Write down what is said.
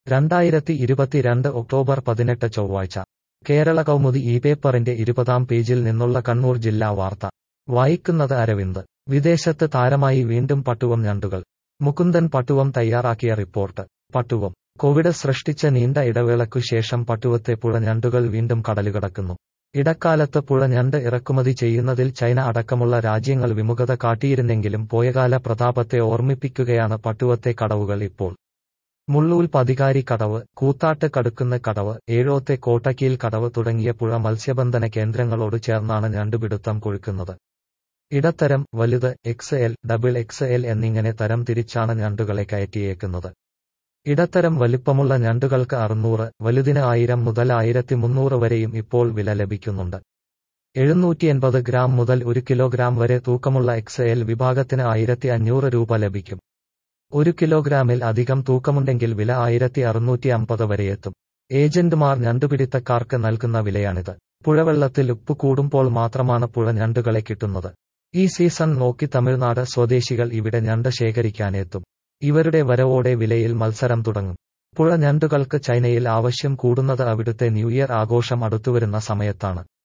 രണ്ടായിരത്തി ഇരുപത്തിരണ്ട് ഒക്ടോബർ പതിനെട്ട് ചൊവ്വാഴ്ച കേരള കൗമുദി ഈ പേപ്പറിന്റെ ഇരുപതാം പേജിൽ നിന്നുള്ള കണ്ണൂർ ജില്ലാ വാർത്ത വായിക്കുന്നത് അരവിന്ദ് വിദേശത്ത് താരമായി വീണ്ടും പട്ടുവം ഞണ്ടുകൾ മുകുന്ദൻ പട്ടുവം തയ്യാറാക്കിയ റിപ്പോർട്ട് പട്ടുവം കോവിഡ് സൃഷ്ടിച്ച നീണ്ട ഇടവേളയ്ക്കു ശേഷം പട്ടുവത്തെ പുഴഞണ്ടുകൾ വീണ്ടും കടലുകടക്കുന്നു ഇടക്കാലത്ത് പുഴഞണ്ട് ഇറക്കുമതി ചെയ്യുന്നതിൽ ചൈന അടക്കമുള്ള രാജ്യങ്ങൾ വിമുഖത കാട്ടിയിരുന്നെങ്കിലും പോയകാല പ്രതാപത്തെ ഓർമ്മിപ്പിക്കുകയാണ് പട്ടുവത്തെ കടവുകൾ ഇപ്പോൾ മുള്ളൂൽ പതികാരി കടവ് കൂത്താട്ട് കടുക്കുന്ന കടവ് ഏഴോത്തെ കോട്ടക്കീൽ കടവ് തുടങ്ങിയ പുഴ മത്സ്യബന്ധന കേന്ദ്രങ്ങളോട് ചേർന്നാണ് ഞണ്ടുപിടുത്തം കൊഴുക്കുന്നത് ഇടത്തരം വലുത് X L double X L എന്നിങ്ങനെ തരം തിരിച്ചാണ് ഞണ്ടുകളെ കയറ്റിയേക്കുന്നത് ഇടത്തരം വലിപ്പമുള്ള ഞണ്ടുകൾക്ക് അറുന്നൂറ് വലുതിന് ആയിരം മുതൽ ആയിരത്തി മുന്നൂറ് വരെയും ഇപ്പോൾ വില ലഭിക്കുന്നുണ്ട് എഴുന്നൂറ്റി എൺപത് ഗ്രാം മുതൽ ഒരു കിലോഗ്രാം വരെ തൂക്കമുള്ള എക്സ് എൽ വിഭാഗത്തിന് ആയിരത്തി അഞ്ഞൂറ് രൂപ ലഭിക്കും ഒരു കിലോഗ്രാമിൽ അധികം തൂക്കമുണ്ടെങ്കിൽ വില ആയിരത്തി അറുന്നൂറ്റി അമ്പത് വരെയെത്തും ഏജന്റുമാർ ഞണ്ടുപിടുത്തക്കാർക്ക് നൽകുന്ന വിലയാണിത് പുഴവെള്ളത്തിൽ ഉപ്പ് കൂടുമ്പോൾ മാത്രമാണ് പുഴ ഞണ്ടുകളെ കിട്ടുന്നത് ഈ സീസൺ നോക്കി തമിഴ്നാട് സ്വദേശികൾ ഇവിടെ ഞണ്ട് ശേഖരിക്കാനെത്തും ഇവരുടെ വരവോടെ വിലയിൽ മത്സരം തുടങ്ങും പുഴ ഞണ്ടുകൾക്ക് ചൈനയിൽ ആവശ്യം കൂടുന്നത് അവിടുത്തെ ന്യൂ ഇയർ ആഘോഷം അടുത്തുവരുന്ന സമയത്താണ്